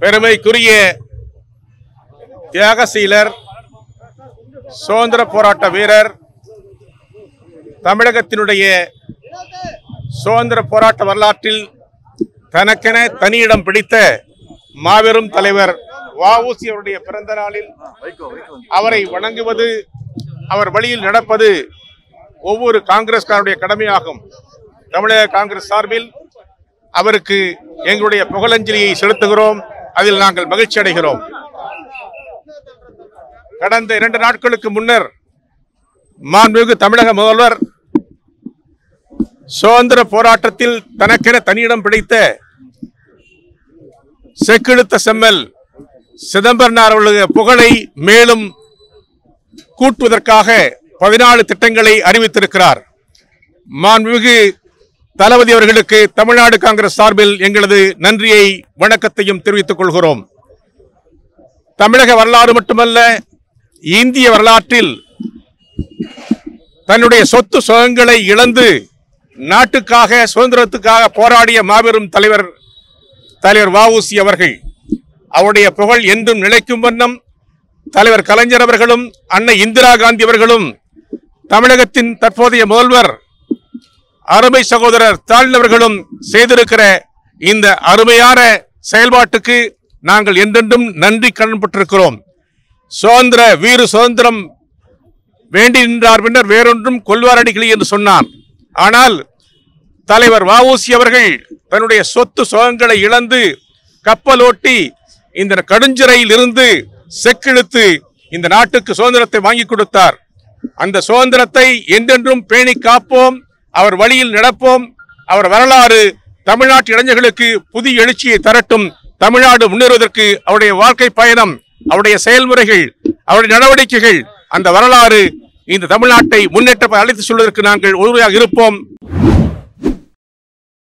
பெருமைக்குரிய தியாகசீலர் சுதந்திர போராட்ட வீரர் தமிழகத்தினுடைய சுதந்திர போராட்ட வரலாற்றில் தனக்கென தனியிடம் பிடித்த மாபெரும் தலைவர் வஉசி அவருடைய பிறந்த நாளில் அவரை வணங்குவது அவர் வழியில் நடப்பது ஒவ்வொரு காங்கிரஸ்காருடைய கடமையாகும் தமிழக காங்கிரஸ் சார்பில் அவருக்கு எங்களுடைய புகழஞ்சலியை செலுத்துகிறோம் அதில் நாங்கள் மகிழ்ச்சி அடைகிறோம் கடந்த இரண்டு நாட்களுக்கு முன்னர் மாண்புமிகு தமிழக முதல்வர் சுதந்திர போராட்டத்தில் தனக்கென தனியிடம் பிடித்த செக்கிழுத்த செம்மல் சிதம்பரனார் அவர்களுடைய புகழை மேலும் கூட்டுவதற்காக பதினாலு திட்டங்களை அறிவித்திருக்கிறார் மாண்புமிகு தளபதி அவர்களுக்கு தமிழ்நாடு காங்கிரஸ் சார்பில் எங்களது நன்றியை வணக்கத்தையும் தெரிவித்துக் கொள்கிறோம் தமிழக வரலாறு மட்டுமல்ல இந்திய வரலாற்றில் தன்னுடைய சொத்து சுகங்களை இழந்து நாட்டுக்காக சுதந்திரத்துக்காக போராடிய மாபெரும் தலைவர் தலைவர் வஉசி அவர்கள் அவருடைய புகழ் என்றும் நிலைக்கும் வண்ணம் தலைவர் கலைஞர் அவர்களும் அன்னை இந்திரா காந்தி அவர்களும் தமிழகத்தின் தற்போதைய முதல்வர் அருமை சகோதரர் ஸ்டாலின் அவர்களும் செய்திருக்கிற இந்த அருமையான செயல்பாட்டுக்கு நாங்கள் என்றென்றும் நன்றி கடன்பட்டிருக்கிறோம் சுதந்திர வீறு சுதந்திரம் வேண்டி நின்றார் பின்னர் வேறொன்றும் கொல்வாரடிகளி என்று சொன்னான் ஆனால் தலைவர் வஉசி அவர்கள் தன்னுடைய சொத்து சுகங்களை இழந்து கப்பலோட்டி இந்த கடுஞ்சிறையில் இருந்து செக்கிழுத்து இந்த நாட்டுக்கு சுதந்திரத்தை வாங்கி கொடுத்தார் அந்த சுதந்திரத்தை என்றென்றும் பேணி காப்போம் அவர் வழியில் நடப்போம் அவர் வரலாறு தமிழ்நாட்டு இளைஞர்களுக்கு புதிய எழுச்சியை தரட்டும் தமிழ்நாடு முன்னேறுவதற்கு அவருடைய வாழ்க்கை பயணம் அவருடைய செயல்முறைகள் அவருடைய நடவடிக்கைகள் அந்த வரலாறு இந்த தமிழ்நாட்டை முன்னேற்ற அழைத்து செல்வதற்கு நாங்கள் உறுதியாக இருப்போம்